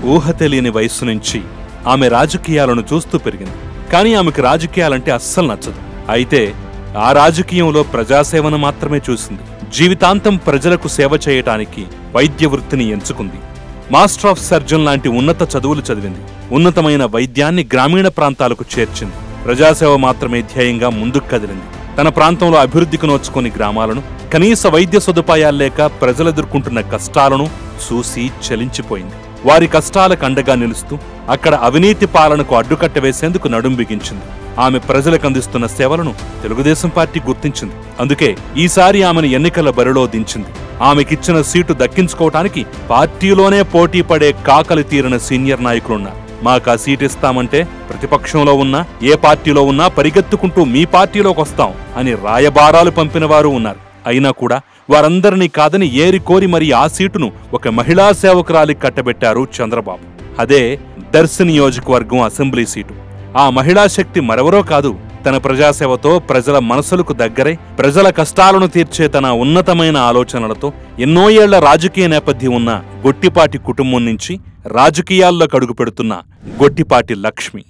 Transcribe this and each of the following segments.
ఊహ తెలియని వయస్సు నుంచి ఆమె రాజకీయాలను చూస్తూ పెరిగింది కానీ ఆమెకు రాజకీయాలంటే అస్సలు నచ్చదు అయితే ఆ రాజకీయంలో ప్రజాసేవను మాత్రమే చూసింది జీవితాంతం ప్రజలకు సేవ చేయటానికి వైద్య వృత్తిని ఎంచుకుంది మాస్టర్ ఆఫ్ సర్జన్ లాంటి ఉన్నత చదువులు చదివింది ఉన్నతమైన వైద్యాన్ని గ్రామీణ ప్రాంతాలకు చేర్చింది ప్రజాసేవ మాత్రమే ధ్యేయంగా ముందుకు కదిలింది తన ప్రాంతంలో అభివృద్ధికి నోచుకొని గ్రామాలను కనీస వైద్య సదుపాయాలు లేక ప్రజలు ఎదుర్కొంటున్న కష్టాలను చూసి చలించిపోయింది వారి కష్టాలకు అండగా నిలుస్తూ అక్కడ అవినీతి పాలనకు అడ్డుకట్ట వేసేందుకు నడుం బిగించింది ఆమె ప్రజలకు అందిస్తున్న సేవలను తెలుగుదేశం పార్టీ గుర్తించింది అందుకే ఈసారి ఆమెను ఎన్నికల బరిలో దించింది ఆమెకిచ్చిన సీటు దక్కించుకోవటానికి పార్టీలోనే పోటీ పడే కాకలి తీరిన సీనియర్ నాయకులున్నారు మాకు ఆ సీట్ ఇస్తామంటే ప్రతిపక్షంలో ఉన్నా ఏ పార్టీలో ఉన్నా పరిగెత్తుకుంటూ మీ పార్టీలోకి వస్తాం అని రాయబారాలు పంపిన వారు ఉన్నారు అయినా కూడా వారందరినీ కాదని ఏరి కోరి మరి ఆ సీటును ఒక మహిళా సేవకురాలికి కట్టబెట్టారు చంద్రబాబు అదే దర్శి నియోజకవర్గం అసెంబ్లీ సీటు ఆ మహిళా శక్తి మరెవరో కాదు తన ప్రజాసేవతో ప్రజల మనసులకు దగ్గరై ప్రజల కష్టాలను తీర్చే తన ఉన్నతమైన ఆలోచనలతో ఎన్నో ఏళ్ల రాజకీయ నేపథ్యం ఉన్న గొట్టిపాటి కుటుంబం నుంచి రాజకీయాల్లో కడుగు పెడుతున్న గొట్టిపాటి లక్ష్మి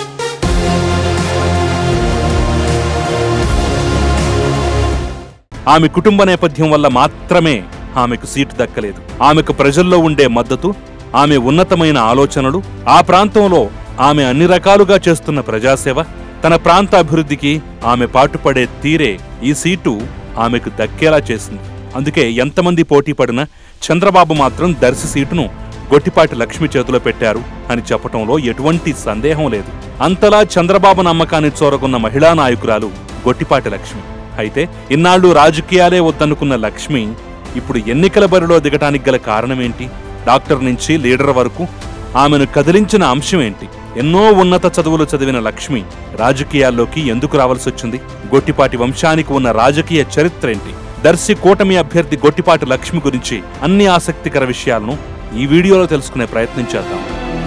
ఆమె కుటుంబ నేపథ్యం వల్ల మాత్రమే ఆమెకు సీటు దక్కలేదు ఆమెకు ప్రజల్లో ఉండే మద్దతు ఆమె ఉన్నతమైన ఆలోచనలు ఆ ప్రాంతంలో ఆమె అన్ని రకాలుగా చేస్తున్న ప్రజాసేవ తన ప్రాంత అభివృద్ధికి ఆమె పాటుపడే తీరే ఈ సీటు ఆమెకు దక్కేలా చేసింది అందుకే ఎంతమంది పోటీ పడినా చంద్రబాబు మాత్రం దర్శి సీటును గొట్టిపాటి లక్ష్మి చేతిలో పెట్టారు అని చెప్పటంలో ఎటువంటి సందేహం లేదు అంతలా చంద్రబాబు నమ్మకాన్ని చోరకున్న మహిళా నాయకురాలు గొట్టిపాటి లక్ష్మి అయితే ఇన్నాళ్లు రాజకీయాలే వద్దనుకున్న లక్ష్మి ఇప్పుడు ఎన్నికల బరిలో దిగటానికి గల కారణమేంటి డాక్టర్ నుంచి లీడర్ వరకు ఆమెను కదిలించిన అంశం ఏంటి ఎన్నో ఉన్నత చదువులు చదివిన లక్ష్మి రాజకీయాల్లోకి ఎందుకు రావాల్సి వచ్చింది గొట్టిపాటి వంశానికి ఉన్న రాజకీయ చరిత్ర ఏంటి దర్శి కూటమి అభ్యర్థి గొట్టిపాటి లక్ష్మి గురించి అన్ని ఆసక్తికర విషయాలను ఈ వీడియోలో తెలుసుకునే ప్రయత్నం చేద్దాం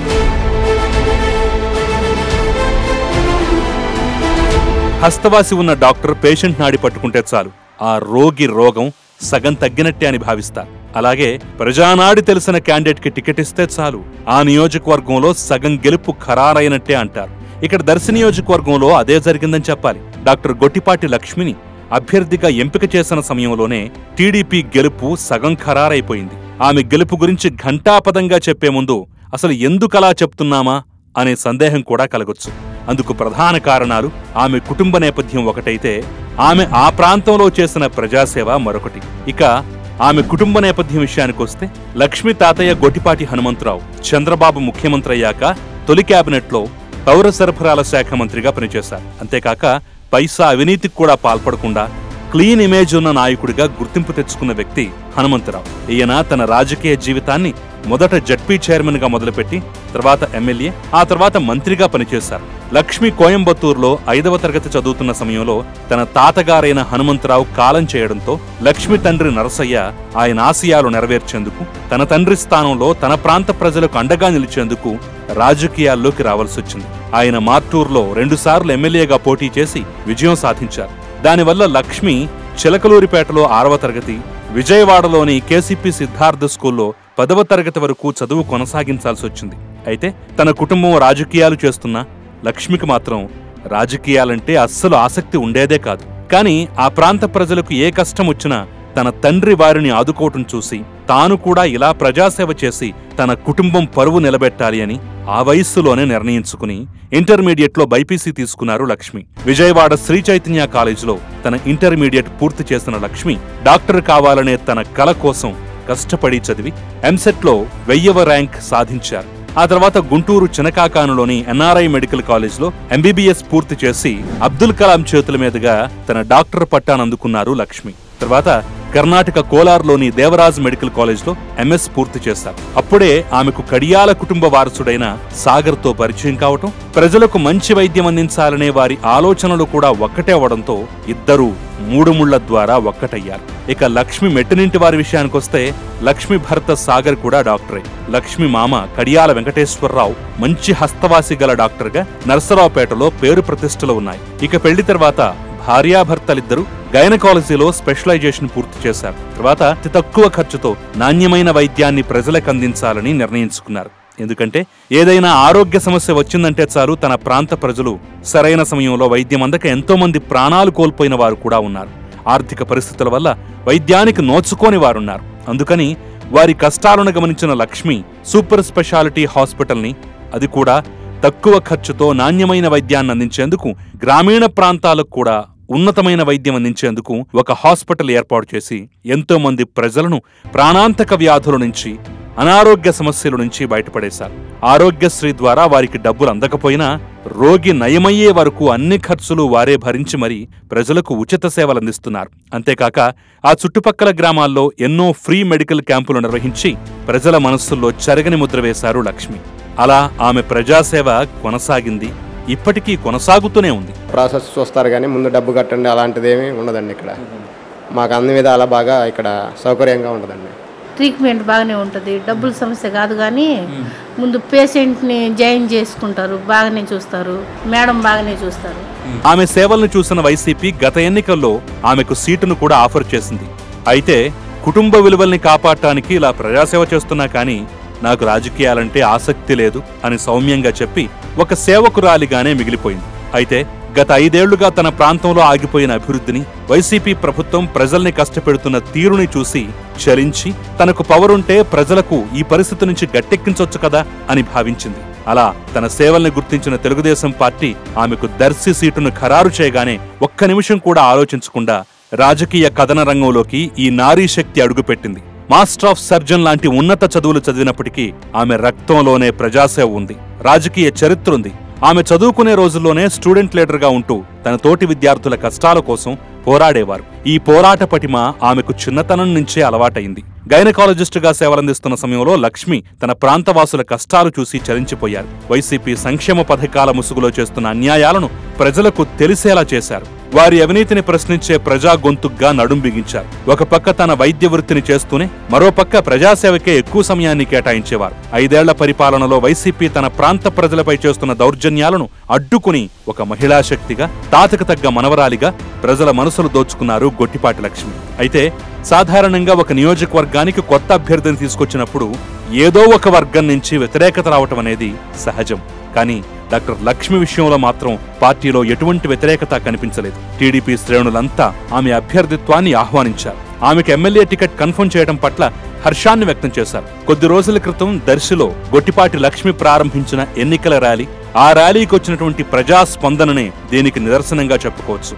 హస్తవాసి ఉన్న డాక్టర్ పేషెంట్ నాడి పట్టుకుంటే చాలు ఆ రోగి రోగం సగం తగ్గినట్టే అని భావిస్తారు అలాగే ప్రజానాడి తెలిసిన క్యాండిడేట్ కి టికెట్ ఇస్తే చాలు ఆ నియోజకవర్గంలో సగం గెలుపు ఖరారైనట్టే అంటారు ఇక్కడ దర్శి నియోజకవర్గంలో అదే జరిగిందని చెప్పాలి డాక్టర్ గొట్టిపాటి లక్ష్మిని అభ్యర్థిగా ఎంపిక చేసిన సమయంలోనే టీడీపీ గెలుపు సగం ఖరారైపోయింది ఆమె గెలుపు గురించి ఘంటాపదంగా చెప్పే ముందు అసలు ఎందుకలా చెప్తున్నామా అనే సందేహం కూడా కలగొచ్చు అందుకు ప్రధాన కారణాలు ఆమె కుటుంబ నేపథ్యం ఒకటైతే ఆమె ఆ ప్రాంతంలో చేసిన ప్రజాసేవ మరొకటి ఇక ఆమె కుటుంబ నేపథ్యం విషయానికొస్తే లక్ష్మీ తాతయ్య గొట్టిపాటి హనుమంతరావు చంద్రబాబు ముఖ్యమంత్రి అయ్యాక తొలి కేబినెట్లో పౌర సరఫరాల శాఖ మంత్రిగా పనిచేశారు అంతేకాక పైసా అవినీతికి కూడా పాల్పడకుండా క్లీన్ ఇమేజ్ ఉన్న నాయకుడిగా గుర్తింపు తెచ్చుకున్న వ్యక్తి హనుమంతరావు ఈయన తన రాజకీయ జీవితాన్ని మొదట జడ్పీ చైర్మన్ గా మొదలుపెట్టి తర్వాత ఎమ్మెల్యే ఆ తర్వాత మంత్రిగా పనిచేశారు లక్ష్మి కోయంబత్తూరులో ఐదవ తరగతి చదువుతున్న సమయంలో తన తాతగారైన హనుమంతరావు కాలం చేయడంతో లక్ష్మి తండ్రి నరసయ్య ఆయన ఆశయాలు నెరవేర్చేందుకు తన తండ్రి స్థానంలో తన ప్రాంత ప్రజలకు అండగా నిలిచేందుకు రాజకీయాల్లోకి రావాల్సి వచ్చింది ఆయన మార్టూర్లో రెండుసార్లు ఎమ్మెల్యేగా పోటీ చేసి విజయం సాధించారు దానివల్ల లక్ష్మి చిలకలూరిపేటలో ఆరవ తరగతి విజయవాడలోని కేసీపీ సిద్ధార్థ స్కూల్లో పదవ తరగతి వరకు చదువు కొనసాగించాల్సి వచ్చింది అయితే తన కుటుంబం రాజకీయాలు చేస్తున్నా లక్ష్మికి మాత్రం రాజకీయాలంటే అస్సలు ఆసక్తి ఉండేదే కాదు కానీ ఆ ప్రాంత ప్రజలకు ఏ కష్టం వచ్చినా తన తండ్రి వారిని ఆదుకోవటం చూసి తాను కూడా ఇలా ప్రజాసేవ చేసి తన కుటుంబం పరువు నిలబెట్టాలి అని ఆ వయస్సులోనే నిర్ణయించుకుని ఇంటర్మీడియట్లో బైపీసీ తీసుకున్నారు లక్ష్మి విజయవాడ శ్రీ చైతన్య కాలేజీలో తన ఇంటర్మీడియట్ పూర్తి చేసిన లక్ష్మి డాక్టర్ కావాలనే తన కల కోసం కష్టపడి చదివి ఎంసెట్లో వెయ్యవ ర్యాంక్ సాధించారు ఆ తర్వాత గుంటూరు చినకాకానులోని ఎన్ఆర్ఐ మెడికల్ కాలేజ్లో ఎంబీబీఎస్ పూర్తి చేసి అబ్దుల్ కలాం చేతుల మీదుగా తన డాక్టర్ పట్టాను అందుకున్నారు లక్ష్మి తర్వాత కర్ణాటక కోలార్లోని దేవరాజ్ మెడికల్ కాలేజ్లో ఎంఎస్ పూర్తి చేశారు అప్పుడే ఆమెకు కడియాల కుటుంబ వారసుడైన సాగర్తో పరిచయం కావటం ప్రజలకు మంచి వైద్యం అందించాలనే వారి ఆలోచనలు కూడా ఒక్కటే అవడంతో ఇద్దరూ మూడు ముళ్ల ద్వారా ఒక్కటయ్యారు ఇక లక్ష్మి మెట్టినింటి వారి విషయానికొస్తే లక్ష్మి భర్త సాగర్ కూడా డాక్టరే లక్ష్మి మామ కడియాల వెంకటేశ్వరరావు మంచి హస్తవాసి గల డాక్టర్గా నరసరావుపేటలో పేరు ప్రతిష్టలు ఉన్నాయి ఇక పెళ్లి తర్వాత భార్యాభర్తలిద్దరూ గైనకాలజీలో స్పెషలైజేషన్ పూర్తి చేశారు తర్వాత అతి తక్కువ ఖర్చుతో నాణ్యమైన వైద్యాన్ని ప్రజలకు అందించాలని నిర్ణయించుకున్నారు ఎందుకంటే ఏదైనా ఆరోగ్య సమస్య వచ్చిందంటే చాలు తన ప్రాంత ప్రజలు సరైన సమయంలో వైద్యం అందక ఎంతో మంది ప్రాణాలు కోల్పోయిన వారు కూడా ఉన్నారు ఆర్థిక పరిస్థితుల వల్ల వైద్యానికి నోచుకోని వారున్నారు అందుకని వారి కష్టాలను గమనించిన లక్ష్మి సూపర్ స్పెషాలిటీ హాస్పిటల్ని అది కూడా తక్కువ ఖర్చుతో నాణ్యమైన వైద్యాన్ని అందించేందుకు గ్రామీణ ప్రాంతాలకు కూడా ఉన్నతమైన వైద్యం అందించేందుకు ఒక హాస్పిటల్ ఏర్పాటు చేసి ఎంతో మంది ప్రజలను ప్రాణాంతక వ్యాధుల నుంచి అనారోగ్య సమస్యల నుంచి బయటపడేశారు ఆరోగ్యశ్రీ ద్వారా వారికి డబ్బులు అందకపోయినా రోగి నయమయ్యే వరకు అన్ని ఖర్చులు వారే భరించి మరీ ప్రజలకు ఉచిత సేవలు అందిస్తున్నారు అంతేకాక ఆ చుట్టుపక్కల గ్రామాల్లో ఎన్నో ఫ్రీ మెడికల్ క్యాంపులు నిర్వహించి ప్రజల మనస్సుల్లో చెరగని ముద్ర వేశారు లక్ష్మి అలా ఆమె ప్రజాసేవ కొనసాగింది ఇప్పటికీ కొనసాగుతూనే ఉంది ప్రాసెస్ చూస్తారు కానీ ముందు డబ్బు కట్టండి అలాంటిది ఏమీ ఉండదండి ఇక్కడ మాకు అన్ని విధాలా బాగా ఇక్కడ సౌకర్యంగా ఉంటుందండి ట్రీట్మెంట్ బాగానే ఉంటుంది డబ్బుల సమస్య కాదు కానీ ముందు పేషెంట్ని జాయిన్ చేసుకుంటారు బాగానే చూస్తారు మేడం బాగానే చూస్తారు ఆమె సేవలను చూసిన వైసీపీ గత ఎన్నికల్లో ఆమెకు సీటును కూడా ఆఫర్ చేసింది అయితే కుటుంబ విలువల్ని కాపాడటానికి ఇలా ప్రజాసేవ చేస్తున్నా కానీ నాకు రాజకీయాలంటే ఆసక్తి లేదు అని సౌమ్యంగా చెప్పి ఒక సేవకురాలిగానే మిగిలిపోయింది అయితే గత ఐదేళ్లుగా తన ప్రాంతంలో ఆగిపోయిన అభివృద్ధిని వైసీపీ ప్రభుత్వం ప్రజల్ని కష్టపెడుతున్న తీరుని చూసి చలించి తనకు పవరుంటే ప్రజలకు ఈ పరిస్థితి నుంచి గట్టెక్కించొచ్చు కదా అని భావించింది అలా తన సేవల్ని గుర్తించిన తెలుగుదేశం పార్టీ ఆమెకు దర్శి సీటును ఖరారు చేయగానే ఒక్క నిమిషం కూడా ఆలోచించకుండా రాజకీయ కథన రంగంలోకి ఈ నారీ శక్తి అడుగుపెట్టింది మాస్టర్ ఆఫ్ సర్జన్ లాంటి ఉన్నత చదువులు చదివినప్పటికీ ఆమె రక్తంలోనే ప్రజాసేవ ఉంది రాజకీయ చరిత్ర ఉంది ఆమె చదువుకునే రోజుల్లోనే స్టూడెంట్ లీడర్గా ఉంటూ తన తోటి విద్యార్థుల కష్టాల కోసం పోరాడేవారు ఈ పోరాట పటిమ ఆమెకు చిన్నతనం నుంచే అలవాటైంది గైనకాలజిస్టుగా సేవలందిస్తున్న సమయంలో లక్ష్మి తన ప్రాంతవాసుల కష్టాలు చూసి చలించిపోయారు వైసీపీ సంక్షేమ పథకాల ముసుగులో చేస్తున్న అన్యాయాలను ప్రజలకు తెలిసేలా చేశారు వారి అవినీతిని ప్రశ్నించే ప్రజా గొంతుగ్గా నడుం బిగించారు ఒక పక్క తన వైద్య వృత్తిని చేస్తూనే మరో పక్క ప్రజాసేవకే ఎక్కువ సమయాన్ని కేటాయించేవారు ఐదేళ్ల పరిపాలనలో వైసీపీ తన ప్రాంత ప్రజలపై చేస్తున్న దౌర్జన్యాలను అడ్డుకుని ఒక మహిళా శక్తిగా తాతకు తగ్గ మనవరాలిగా ప్రజల మనసులు దోచుకున్నారు గొట్టిపాటి లక్ష్మి అయితే సాధారణంగా ఒక నియోజకవర్గానికి కొత్త అభ్యర్థిని తీసుకొచ్చినప్పుడు ఏదో ఒక వర్గం నుంచి వ్యతిరేకత రావటం అనేది సహజం కానీ డాక్టర్ లక్ష్మి విషయంలో మాత్రం పార్టీలో ఎటువంటి వ్యతిరేకత కనిపించలేదు టీడీపీ శ్రేణులంతా ఆమె అభ్యర్థిత్వాన్ని ఆహ్వానించారు ఆమెకు ఎమ్మెల్యే టికెట్ కన్ఫర్మ్ చేయడం పట్ల హర్షాన్ని వ్యక్తం చేశారు కొద్ది రోజుల క్రితం దర్శిలో గొట్టిపాటి లక్ష్మి ప్రారంభించిన ఎన్నికల ర్యాలీ ఆ ర్యాలీకి వచ్చినటువంటి ప్రజా స్పందననే దీనికి నిదర్శనంగా చెప్పుకోవచ్చు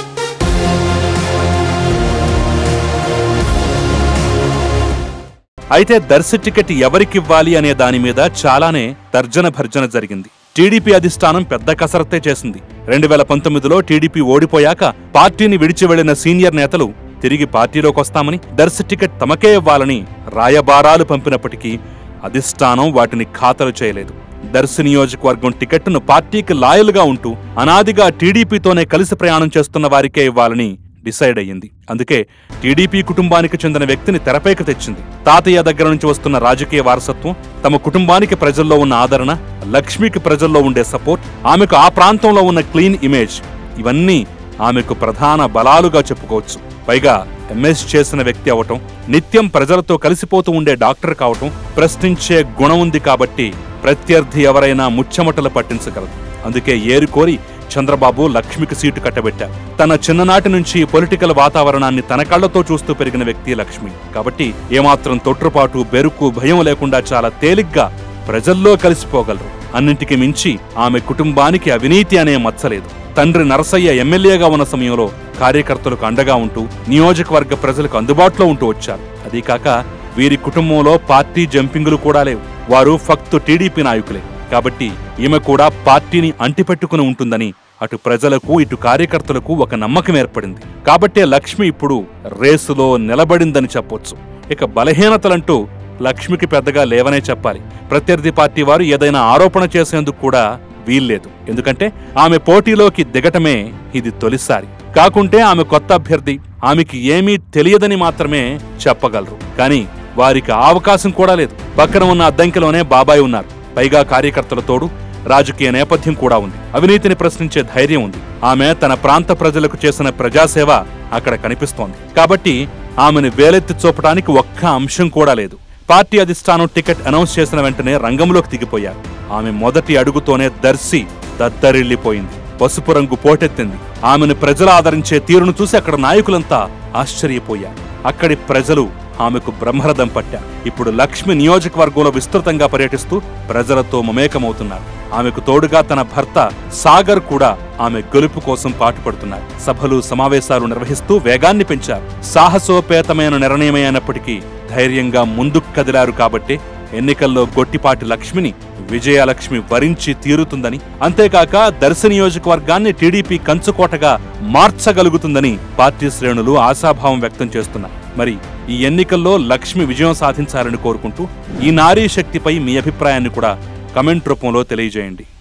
అయితే దర్శి టికెట్ ఎవరికివ్వాలి అనే దాని మీద చాలానే తర్జన భర్జన జరిగింది టీడీపీ అధిష్టానం పెద్ద కసరత్తే చేసింది రెండు వేల పంతొమ్మిదిలో టీడీపీ ఓడిపోయాక పార్టీని విడిచి వెళ్లిన సీనియర్ నేతలు తిరిగి పార్టీలోకి వస్తామని దర్శి టికెట్ తమకే ఇవ్వాలని రాయబారాలు పంపినప్పటికీ అధిష్టానం వాటిని ఖాతరు చేయలేదు దర్శి నియోజకవర్గం టికెట్ను పార్టీకి లాయలుగా ఉంటూ అనాదిగా టీడీపీతోనే కలిసి ప్రయాణం చేస్తున్న వారికే ఇవ్వాలని డిసైడ్ అయ్యింది అందుకే టీడీపీ కుటుంబానికి చెందిన వ్యక్తిని తెరపైకి తెచ్చింది తాతయ్య దగ్గర నుంచి వస్తున్న రాజకీయ వారసత్వం తమ కుటుంబానికి ప్రజల్లో ఉన్న ఆదరణ లక్ష్మికి ప్రజల్లో ఉండే సపోర్ట్ ఆమెకు ఆ ప్రాంతంలో ఉన్న క్లీన్ ఇమేజ్ ఇవన్నీ ఆమెకు ప్రధాన బలాలుగా చెప్పుకోవచ్చు పైగా ఎంఎస్ చేసిన వ్యక్తి అవటం నిత్యం ప్రజలతో కలిసిపోతూ ఉండే డాక్టర్ కావటం ప్రశ్నించే గుణం ఉంది కాబట్టి ప్రత్యర్థి ఎవరైనా ముచ్చమటలు పట్టించగలదు అందుకే ఏరుకోరి చంద్రబాబు లక్ష్మికి సీటు కట్టబెట్టారు తన చిన్ననాటి నుంచి పొలిటికల్ వాతావరణాన్ని తన కళ్లతో చూస్తూ పెరిగిన వ్యక్తి లక్ష్మి కాబట్టి ఏమాత్రం తొట్టుపాటు బెరుకు భయం లేకుండా చాలా తేలిగ్గా ప్రజల్లో కలిసిపోగలరు అన్నింటికి మించి ఆమె కుటుంబానికి అవినీతి అనే మచ్చలేదు తండ్రి నరసయ్య ఎమ్మెల్యేగా ఉన్న సమయంలో కార్యకర్తలకు అండగా ఉంటూ నియోజకవర్గ ప్రజలకు అందుబాటులో ఉంటూ వచ్చారు అదీ కాక వీరి కుటుంబంలో పార్టీ జంపింగులు కూడా లేవు వారు ఫక్తు టీడీపీ నాయకులే కాబట్టి ఈమె కూడా పార్టీని అంటిపెట్టుకుని ఉంటుందని అటు ప్రజలకు ఇటు కార్యకర్తలకు ఒక నమ్మకం ఏర్పడింది కాబట్టే లక్ష్మి ఇప్పుడు రేసులో నిలబడిందని చెప్పొచ్చు ఇక బలహీనతలంటూ లక్ష్మికి పెద్దగా లేవనే చెప్పాలి ప్రత్యర్థి పార్టీ వారు ఏదైనా ఆరోపణ చేసేందుకు కూడా వీల్లేదు ఎందుకంటే ఆమె పోటీలోకి దిగటమే ఇది తొలిసారి కాకుంటే ఆమె కొత్త అభ్యర్థి ఆమెకి ఏమీ తెలియదని మాత్రమే చెప్పగలరు కానీ వారికి ఆ అవకాశం కూడా లేదు పక్కన ఉన్న అద్దంకిలోనే బాబాయ్ ఉన్నారు పైగా కార్యకర్తల తోడు రాజకీయ నేపథ్యం కూడా ఉంది అవినీతిని ప్రశ్నించే ధైర్యం ఉంది ఆమె తన ప్రాంత ప్రజలకు చేసిన ప్రజాసేవ అక్కడ కనిపిస్తోంది కాబట్టి ఆమెను వేలెత్తి చూపడానికి ఒక్క అంశం కూడా లేదు పార్టీ అధిష్టానం టికెట్ అనౌన్స్ చేసిన వెంటనే రంగంలోకి దిగిపోయారు ఆమె మొదటి అడుగుతోనే దర్శి దద్దరిల్లిపోయింది పసుపు రంగు పోటెత్తింది ఆమెను ప్రజలు ఆదరించే తీరును చూసి అక్కడ నాయకులంతా ఆశ్చర్యపోయారు అక్కడి ప్రజలు ఆమెకు బ్రహ్మరథం పట్టారు ఇప్పుడు లక్ష్మి నియోజకవర్గంలో విస్తృతంగా పర్యటిస్తూ ప్రజలతో మమేకమవుతున్నారు ఆమెకు తోడుగా తన భర్త సాగర్ కూడా ఆమె గెలుపు కోసం పాటుపడుతున్నారు సభలు సమావేశాలు నిర్వహిస్తూ వేగాన్ని పెంచారు సాహసోపేతమైన నిర్ణయమే అయినప్పటికీ ధైర్యంగా ముందుకు కదిలారు కాబట్టి ఎన్నికల్లో గొట్టిపాటి లక్ష్మిని విజయలక్ష్మి వరించి తీరుతుందని అంతేకాక దర్శ నియోజకవర్గాన్ని టీడీపీ కంచుకోటగా మార్చగలుగుతుందని పార్టీ శ్రేణులు ఆశాభావం వ్యక్తం చేస్తున్నారు మరి ఈ ఎన్నికల్లో లక్ష్మి విజయం సాధించాలని కోరుకుంటూ ఈ నారీ శక్తిపై మీ అభిప్రాయాన్ని కూడా కమెంట్ రూపంలో తెలియజేయండి